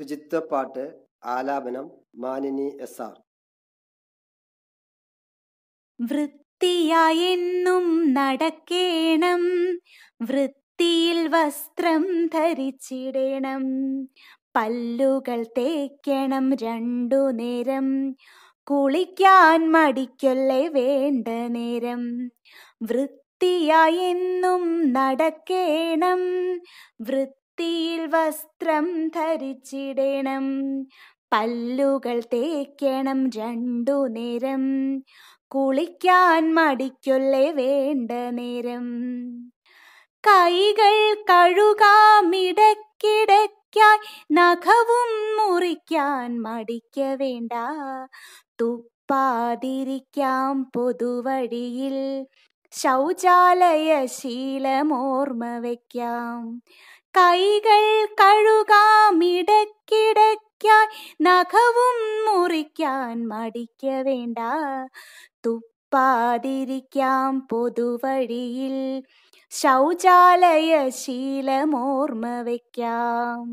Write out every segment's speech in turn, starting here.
ശുചിത്വപ്പാട്ട് ആലാപനം മാനിനി S R വൃത്തിയായെന്നും നടക്കേണം വൃത്തിയിൽ വസ്ത്രം ധരിച്ചിടണം പല്ലുകൾ തേക്കണം രണ്ടു നേരം കുളിക്കാൻ മടിക്കൊല്ലേ വേണ്ട നേരം വൃത്തിയായെന്നും നടക്കേണം വൃത്തിയിൽ വസ്ത്രം ധരിച്ചിടണം പല്ലുകൾ തേക്കണം രണ്ടു നേരം കുളിക്കാൻ മടിക്കൊല്ലേ വേണ്ട നേരം കൈകൾ കഴുകാമിടക്കിടയ്ക്കായി നഖവും മുറിക്കാൻ മടിക്ക വേണ്ട തുപ്പാതിരിക്കാം പൊതുവഴിയിൽ ശൗചാലയ ശീലമോർമ്മ വയ്ക്കാം കൈകൾ കഴുകാമിടക്കിടയ്ക്കായി നഖവും മുറിക്കാൻ മടിക്ക വേണ്ട തുപ്പാതിരിക്കാം പൊതുവഴിയിൽ ശൗചാലയ ശീലമോർമ്മ വയ്ക്കാം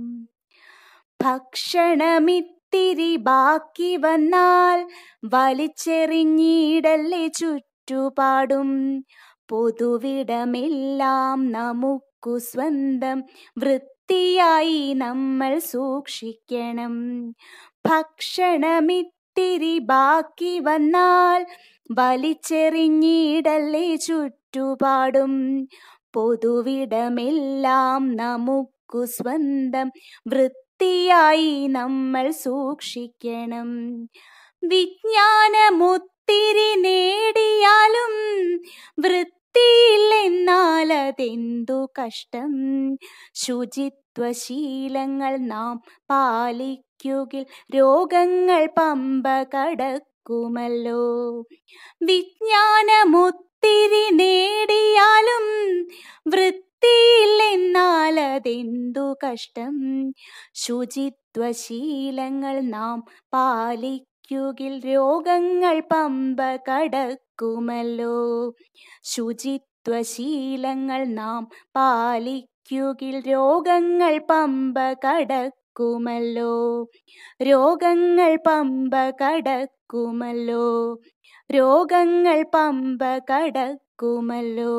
ഭക്ഷണമിത്തിരി ബാക്കി വന്നാൽ വലിച്ചെറിഞ്ഞിടല്ലേ ചുറ്റുപാടും പൊതുവിടമെല്ലാം നമുക്കു സ്വന്തം വൃത്തിയായി നമ്മൾ സൂക്ഷിക്കണം ഭക്ഷണമിത്തിരി ബാക്കി വന്നാൽ വലിച്ചെറിഞ്ഞിടല്ലേ ചുറ്റുപാടും പൊതുവിടമെല്ലാം നമുക്കു സ്വന്തം വൃത്തിയായി നമ്മൾ സൂക്ഷിക്കണം വിജ്ഞാനമൊത്തിരി നേടിയാലും വൃത്തിയില്ലെന്നാൽ അതെന്തു കഷ്ടം ശുചിത്വശീലങ്ങൾ നാം പാലിക്കുകിൽ രോഗങ്ങൾ പമ്പ കടക്കുമല്ലോ വിജ്ഞാനമൊത്തിരി നേടിയാലും വൃത്തിയില്ലെന്നാൽ അതെന്തു കഷ്ടം ശുചിത്വശീലങ്ങൾ നാം പാലിക്കുകിൽ രോഗങ്ങൾ പമ്പ കടക്കുമല്ലോ ശുചിത്വശീലങ്ങൾ നാം പാലിക്കുകിൽ രോഗങ്ങൾ പമ്പ കടക്കുമല്ലോ രോഗങ്ങൾ പമ്പ കടക്കുമല്ലോ രോഗങ്ങൾ പമ്പ കടക്കുമല്ലോ